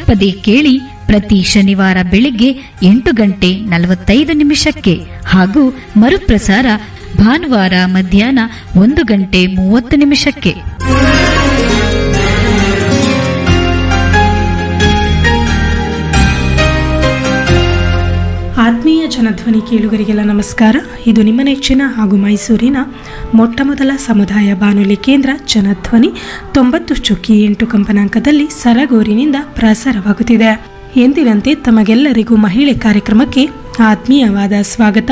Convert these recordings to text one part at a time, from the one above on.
ತಪ್ಪದೆ ಕೇಳಿ ಪ್ರತಿ ಶನಿವಾರ ಬೆಳಿಗ್ಗೆ ಎಂಟು ಗಂಟೆ ನಲವತ್ತೈದು ನಿಮಿಷಕ್ಕೆ ಹಾಗೂ ಮರುಪ್ರಸಾರ ಭಾನುವಾರ ಮಧ್ಯಾಹ್ನ ಒಂದು ಗಂಟೆ ಮೂವತ್ತು ನಿಮಿಷಕ್ಕೆ ಆತ್ಮೀಯ ಜನಧ್ವನಿ ಕೇಳುಗರಿಗೆಲ್ಲ ನಮಸ್ಕಾರ ಇದು ನಿಮ್ಮ ನೆಚ್ಚಿನ ಹಾಗೂ ಮೈಸೂರಿನ ಮೊಟ್ಟಮೊದಲ ಸಮುದಾಯ ಬಾನುಲಿ ಕೇಂದ್ರ ಜನಧ್ವನಿ ತೊಂಬತ್ತು ಚುಕ್ಕಿ ಎಂಟು ಕಂಪನಾಂಕದಲ್ಲಿ ಸರಗೂರಿನಿಂದ ಪ್ರಸಾರವಾಗುತ್ತಿದೆ ಎಂದಿನಂತೆ ತಮಗೆಲ್ಲರಿಗೂ ಮಹಿಳೆ ಕಾರ್ಯಕ್ರಮಕ್ಕೆ ಆತ್ಮೀಯವಾದ ಸ್ವಾಗತ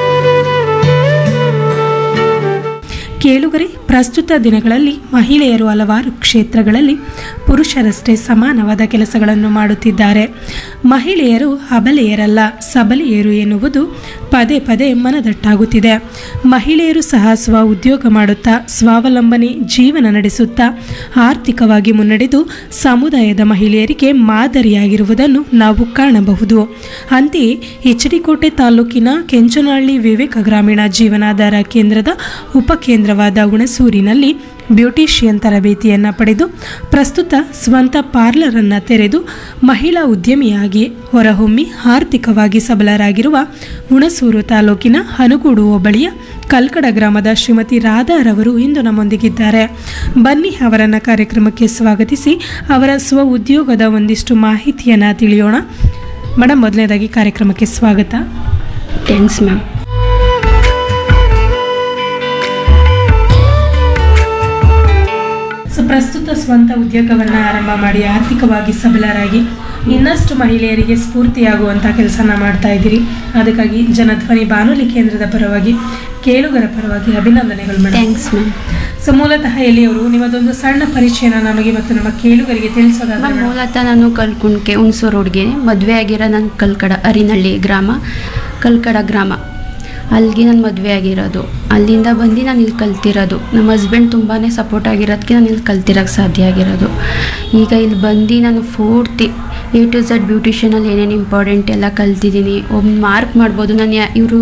ಕೇಳುಗರೆ ಪ್ರಸ್ತುತ ದಿನಗಳಲ್ಲಿ ಮಹಿಳೆಯರು ಹಲವಾರು ಕ್ಷೇತ್ರಗಳಲ್ಲಿ ಪುರುಷರಷ್ಟೇ ಸಮಾನವಾದ ಕೆಲಸಗಳನ್ನು ಮಾಡುತ್ತಿದ್ದಾರೆ ಮಹಿಳೆಯರು ಅಬಲೆಯರಲ್ಲ ಸಬಲೆಯರು ಎನ್ನುವುದು ಪದೇ ಪದೇ ಮನದಟ್ಟಾಗುತ್ತಿದೆ ಮಹಿಳೆಯರು ಸಹ ಸ್ವ ಉದ್ಯೋಗ ಮಾಡುತ್ತಾ ಸ್ವಾವಲಂಬನೆ ಜೀವನ ನಡೆಸುತ್ತಾ ಆರ್ಥಿಕವಾಗಿ ಮುನ್ನಡೆದು ಸಮುದಾಯದ ಮಹಿಳೆಯರಿಗೆ ಮಾದರಿಯಾಗಿರುವುದನ್ನು ನಾವು ಕಾಣಬಹುದು ಅಂತೆಯೇ ಎಚ್ ಡಿ ಕೋಟೆ ತಾಲೂಕಿನ ಕೆಂಚನಹಳ್ಳಿ ವಿವೇಕ ಗ್ರಾಮೀಣ ಜೀವನಾಧಾರ ಕೇಂದ್ರದ ಉಪಕೇಂದ್ರವಾದ ಹುಣಸೂರಿನಲ್ಲಿ ಬ್ಯೂಟಿಷಿಯನ್ ತರಬೇತಿಯನ್ನು ಪಡೆದು ಪ್ರಸ್ತುತ ಸ್ವಂತ ಪಾರ್ಲರ್ ಅನ್ನು ತೆರೆದು ಮಹಿಳಾ ಉದ್ಯಮಿಯಾಗಿ ಹೊರಹೊಮ್ಮಿ ಆರ್ಥಿಕವಾಗಿ ಸಬಲರಾಗಿರುವ ಹುಣಸೂರು ತಾಲೂಕಿನ ಹನಗೂಡು ಹೋಬಳಿಯ ಕಲ್ಕಡ ಗ್ರಾಮದ ಶ್ರೀಮತಿ ರಾಧಾರವರು ಇಂದು ನಮ್ಮೊಂದಿಗಿದ್ದಾರೆ ಬನ್ನಿ ಅವರನ್ನ ಕಾರ್ಯಕ್ರಮಕ್ಕೆ ಸ್ವಾಗತಿಸಿ ಅವರ ಸ್ವ ಉದ್ಯೋಗದ ಒಂದಿಷ್ಟು ಮಾಹಿತಿಯನ್ನು ತಿಳಿಯೋಣ ಮೇಡಮ್ ಮೊದಲನೇದಾಗಿ ಕಾರ್ಯಕ್ರಮಕ್ಕೆ ಸ್ವಾಗತ ಥ್ಯಾಂಕ್ಸ್ ಮ್ಯಾಮ್ ಸೊ ಪ್ರಸ್ತುತ ಸ್ವಂತ ಉದ್ಯೋಗವನ್ನು ಆರಂಭ ಮಾಡಿ ಆರ್ಥಿಕವಾಗಿ ಸಬಲರಾಗಿ ಇನ್ನಷ್ಟು ಮಹಿಳೆಯರಿಗೆ ಸ್ಫೂರ್ತಿಯಾಗುವಂಥ ಕೆಲಸನ ಮಾಡ್ತಾ ಇದ್ದೀರಿ ಅದಕ್ಕಾಗಿ ಜನಧ್ವನಿ ಬಾನುಲಿ ಕೇಂದ್ರದ ಪರವಾಗಿ ಕೇಳುಗರ ಪರವಾಗಿ ಅಭಿನಂದನೆಗಳು ಮೇಡಮ್ ಥ್ಯಾಂಕ್ಸ್ ಮ್ಯಾಮ್ ಸೊ ಮೂಲತಃ ಎಲ್ಲಿಯವರು ನಿಮ್ಮದೊಂದು ಸಣ್ಣ ಪರಿಚಯನ ನಮಗೆ ಮತ್ತು ನಮ್ಮ ಕೇಳುಗರಿಗೆ ತಿಳಿಸೋದಾದ್ರೆ ಮ್ಯಾಮ್ ಮೇಡಮ್? ಮೂಲತಃ ನಾನು ಕಲ್ಕುಂಡ್ಕೆ ಹುಣಸೂರು ರೋಡ್ಗೆ ಮದುವೆ ಆಗಿರೋ ನನ್ನ ಕಲ್ಕಡ ಅರಿನಹಳ್ಳಿ ಗ್ರಾಮ ಕಲ್ಕಡ ಗ್ರಾಮ ಅಲ್ಲಿಗೆ ನಾನು ಮದುವೆ ಆಗಿರೋದು ಅಲ್ಲಿಂದ ಬಂದು ನಾನು ಇಲ್ಲಿ ಕಲ್ತಿರೋದು ನಮ್ಮ ಹಸ್ಬೆಂಡ್ ತುಂಬಾ ಸಪೋರ್ಟ್ ಆಗಿರೋದಕ್ಕೆ ನಾನು ಇಲ್ಲಿ ಕಲ್ತಿರೋಕ್ಕೆ ಸಾಧ್ಯ ಆಗಿರೋದು ಈಗ ಇಲ್ಲಿ ಬಂದು ನಾನು ಪೂರ್ತಿ ಎ ಟು ಝಡ್ ಬ್ಯೂಟಿಷಿಯನಲ್ಲಿ ಏನೇನು ಇಂಪಾರ್ಟೆಂಟ್ ಎಲ್ಲ ಕಲ್ತಿದ್ದೀನಿ ಒಬ್ಬ ಮಾರ್ಕ್ ಮಾಡ್ಬೋದು ನಾನು ಯಾ ಇವರು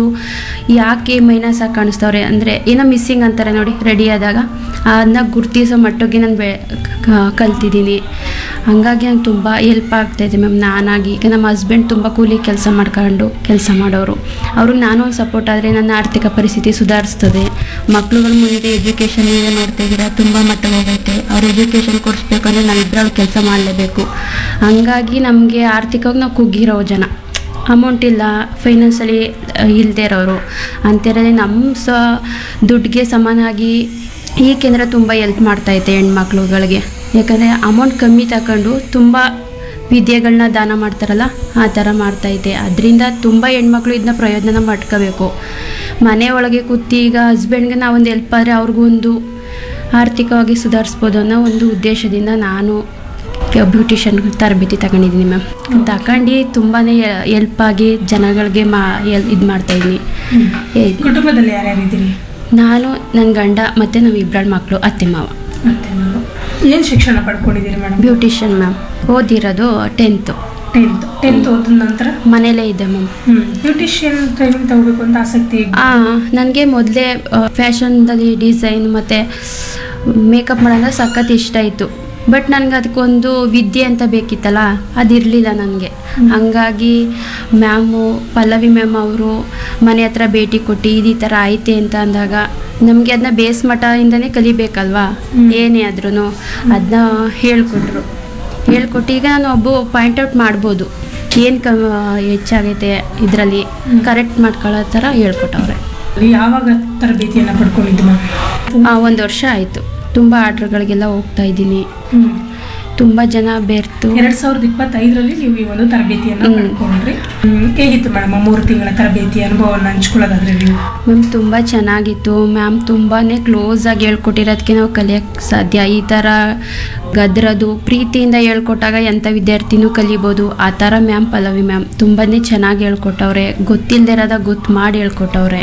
ಯಾಕೆ ಮೈನಸ್ ಆಗಿ ಕಾಣಿಸ್ತವ್ರೆ ಅಂದರೆ ಏನೋ ಮಿಸ್ಸಿಂಗ್ ಅಂತಾರೆ ನೋಡಿ ರೆಡಿ ಆದಾಗ ಅದನ್ನ ಗುರ್ತಿಸೋ ಮಟ್ಟಿಗೆ ನಾನು ಬೆ ಕ- ಕಲ್ತಿದ್ದೀನಿ ಹಂಗಾಗಿ ನಂಗೆ ತುಂಬ ಹೆಲ್ಪ್ ಆಗ್ತಾಯಿದೆ ಮ್ಯಾಮ್ ನಾನಾಗಿ ಈಗ ನಮ್ಮ ಹಸ್ಬೆಂಡ್ ತುಂಬ ಕೂಲಿ ಕೆಲಸ ಮಾಡ್ಕೊಂಡು ಕೆಲಸ ಮಾಡೋರು ಅವ್ರಿಗೆ ನಾನು ಒಂದು ಸಪೋರ್ಟ್ ಆದರೆ ನನ್ನ ಆರ್ಥಿಕ ಪರಿಸ್ಥಿತಿ ಸುಧಾರಿಸ್ತದೆ ಮಕ್ಳುಗಳ ಮುಂದೆ ಎಜುಕೇಷನ್ ನೀವೇ ನೋಡ್ತಾ ಇದ್ದೀರಾ ತುಂಬ ಮಟ್ಟಿಗೆ ಹೋಗೈತೆ ಅವ್ರ ಎಜುಕೇಷನ್ ಕೊಡಿಸ್ಬೇಕಂದ್ರೆ ನಾವಿಬ್ಬರಲ್ಲಿ ಕೆಲಸ ಮಾಡಲೇಬೇಕು ಹಂಗಾಗಿ ನಮಗೆ ಆರ್ಥಿಕವಾಗಿ ನಾವು ಕುಗ್ಗಿರೋ ಜನ ಅಮೌಂಟ್ ಇಲ್ಲ ಫೈನಾನ್ಸಲ್ಲಿ ಇಲ್ಲದೆ ಇರೋರು ಅಂತಿರೋದೇ ನಮ್ಮ ಸ ದುಡ್ಡಿಗೆ ಸಮಾನಾಗಿ ಈ ಕೇಂದ್ರ ತುಂಬ ಎಲ್ಪ್ ಮಾಡ್ತೈತೆ ಹೆಣ್ಮಕ್ಳುಗಳಿಗೆ ಯಾಕಂದರೆ ಅಮೌಂಟ್ ಕಮ್ಮಿ ತಗೊಂಡು ತುಂಬ ವಿದ್ಯೆಗಳನ್ನ ದಾನ ಮಾಡ್ತಾರಲ್ಲ ಆ ಥರ ಮಾಡ್ತೈತೆ ಅದರಿಂದ ತುಂಬ ಹೆಣ್ಮಕ್ಳು ಇದನ್ನ ಪ್ರಯೋಜನ ಮಾಡ್ಕೋಬೇಕು ಮನೆ ಒಳಗೆ ಕೂತು ಈಗ ಹಸ್ಬೆಂಡ್ಗೆ ನಾವೊಂದು ಹೆಲ್ಪ್ ಆದರೆ ಅವ್ರಿಗೊಂದು ಆರ್ಥಿಕವಾಗಿ ಸುಧಾರಿಸ್ಬೋದು ಅನ್ನೋ ಒಂದು ಉದ್ದೇಶದಿಂದ ನಾನು ಬ್ಯೂಟಿಷಿಯನ್ ತರಬೇತಿ ತಗೊಂಡಿದ್ದೀನಿ ಮ್ಯಾಮ್ ತಗೊಂಡು ತುಂಬಾ ಹೆಲ್ಪ್ ಆಗಿ ಜನಗಳಿಗೆ ಮಾ ಇದು ಮಾಡ್ತಾಯಿದ್ದೀನಿ ಕುಟುಂಬದಲ್ಲಿ ಯಾರ್ಯಾರಿದ್ದೀರಿ ನಾನು ನನ್ನ ಗಂಡ ಮತ್ತು ನಮ್ಮ ಇಬ್ಬರ ಮಕ್ಕಳು ಅತ್ತೆ ಮಾವ ಮತ್ತೆ ನೀವು ಏನು ಶಿಕ್ಷಣ ಪಡ್ಕೊಂಡಿದ್ದೀರಿ ಮೇಡಮ್ ಬ್ಯೂಟಿಷಿಯನ್ ಮ್ಯಾಮ್ ಓದಿರೋದು ಟೆಂತು ಟೆಂತ್ ಟೆಂತ್ ಓದಿದ ನಂತರ ಮನೇಲೇ ಇದೆ ಮ್ಯಾಮ್ ಹ್ಞೂ ಬ್ಯೂಟಿಷಿಯನ್ ಟ್ರೈನಿಂಗ್ ತಗೋಬೇಕು ಅಂತ ಆಸಕ್ತಿ ನನಗೆ ಮೊದಲೇ ಫ್ಯಾಷನ್ದಲ್ಲಿ ಡಿಸೈನ್ ಮತ್ತು ಮೇಕಪ್ ಮಾಡೋದ್ರೆ ಸಖತ್ ಇಷ್ಟ ಇತ್ತು ಬಟ್ ನನಗೆ ಅದಕ್ಕೊಂದು ವಿದ್ಯೆ ಅಂತ ಬೇಕಿತ್ತಲ್ಲ ಅದಿರಲಿಲ್ಲ ನನಗೆ ಹಂಗಾಗಿ ಮ್ಯಾಮು ಪಲ್ಲವಿ ಮ್ಯಾಮ್ ಅವರು ಮನೆ ಹತ್ರ ಭೇಟಿ ಕೊಟ್ಟು ಇದು ಈ ಥರ ಐತೆ ಅಂತ ಅಂದಾಗ ನಮಗೆ ಅದನ್ನ ಬೇಸ್ ಮಠದಿಂದನೇ ಕಲಿಬೇಕಲ್ವಾ ಹ್ಮ್. ಏನೇ ಆದ್ರೂ ಅದನ್ನ ಹೇಳ್ಕೊಟ್ರು ಹೇಳ್ಕೊಟ್ಟು ಈಗ ನಾನು ಒಬ್ಬ ಪಾಯಿಂಟ್ ಔಟ್ ಮಾಡ್ಬೋದು ಏನು ಕ ಹೆಚ್ಚಾಗೈತೆ ಇದರಲ್ಲಿ ಹ್ಮ್. ಕರೆಕ್ಟ್ ಮಾಡ್ಕೊಳ್ಳೋ ಥರ ಹೇಳ್ಕೊಟ್ಟವ್ರೆ ಯಾವಾಗ ತರಬೇತಿಯನ್ನು ಪಡ್ಕೊಂಡಿದ್ದು ಮ್ಯಾಮ್ ಒಂದು ವರ್ಷ ಆಯಿತು ತುಂಬ ಆರ್ಡ್ರ್ಗಳಿಗೆಲ್ಲ ಹೋಗ್ತಾ ಇದ್ದೀನಿ ಹ್ಮ್. ತುಂಬ ಜನ ಬೆರ್ತು ಎರಡ್ ಸಾವಿರದ ಇಪ್ಪತ್ತೈದರಲ್ಲಿ ನೀವು ಈ ಒಂದು ತರಬೇತಿಯನ್ನು ಹ್ಮ್. ಪಡ್ಕೊಂಡ್ರಿ ಹ್ಮ್. ಹೇಗಿತ್ತು ಮೇಡಮ್ ಮೂರು ತಿಂಗಳ ತರಬೇತಿ ಅನುಭವವನ್ನು ಹಂಚ್ಕೊಳ್ಳೋದಾದ್ರೆ ನೀವು ಮ್ಯಾಮ್ ತುಂಬ ಚೆನ್ನಾಗಿತ್ತು ಮ್ಯಾಮ್ ತುಂಬಾ ಕ್ಲೋಸ್ ಆಗಿ ಹೇಳ್ಕೊಟ್ಟಿರೋದಕ್ಕೆ ನಾವು ಕಲಿಯೋಕ್ಕೆ ಸಾಧ್ಯ ಈ ಥರ ಗದ್ರದು ಪ್ರೀತಿಯಿಂದ ಹೇಳ್ಕೊಟ್ಟಾಗ ಎಂಥ ವಿದ್ಯಾರ್ಥಿನೂ ಕಲಿಬೋದು ಆ ಥರ ಮ್ಯಾಮ್ ಪಲ್ಲವಿ ಮ್ಯಾಮ್ ತುಂಬಾ ಚೆನ್ನಾಗಿ ಹೇಳ್ಕೊಟ್ಟವ್ರೆ ಗೊತ್ತಿಲ್ಲದೆ ಇರೋದ ಗೊತ್ತು ಮಾಡಿ ಹೇಳ್ಕೊಟ್ಟವ್ರೆ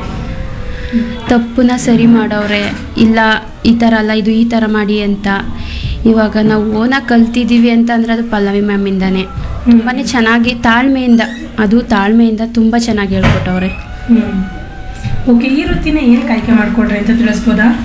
ತಪ್ಪನ್ನ ಸರಿ ಮಾಡವ್ರೆ ಇಲ್ಲ ಈ ಥರ ಅಲ್ಲ ಇದು ಈ ಥರ ಮಾಡಿ ಅಂತ ಇವಾಗ ನಾವು ಓನಾಗಿ ಕಲ್ತಿದ್ದೀವಿ ಅಂತ ಅಂದರೆ ಅದು ಪಲ್ಲವಿ ಮ್ಯಾಮಿಂದಾನೆ ತುಂಬಾ ಚೆನ್ನಾಗಿ ತಾಳ್ಮೆಯಿಂದ ಅದು ತಾಳ್ಮೆಯಿಂದ ತುಂಬ ಚೆನ್ನಾಗಿ ಹೇಳ್ಕೊಟ್ಟವ್ರೆ ಹ್ಮ್ ಓಕೆ ಈ ವೃತ್ತಿನ ಏನಕ್ಕೆ ಆಯ್ಕೆ ಮಾಡ್ಕೊಂಡ್ರಿ ಅಂತ ತಿಳಿಸ್ಬೋದಾ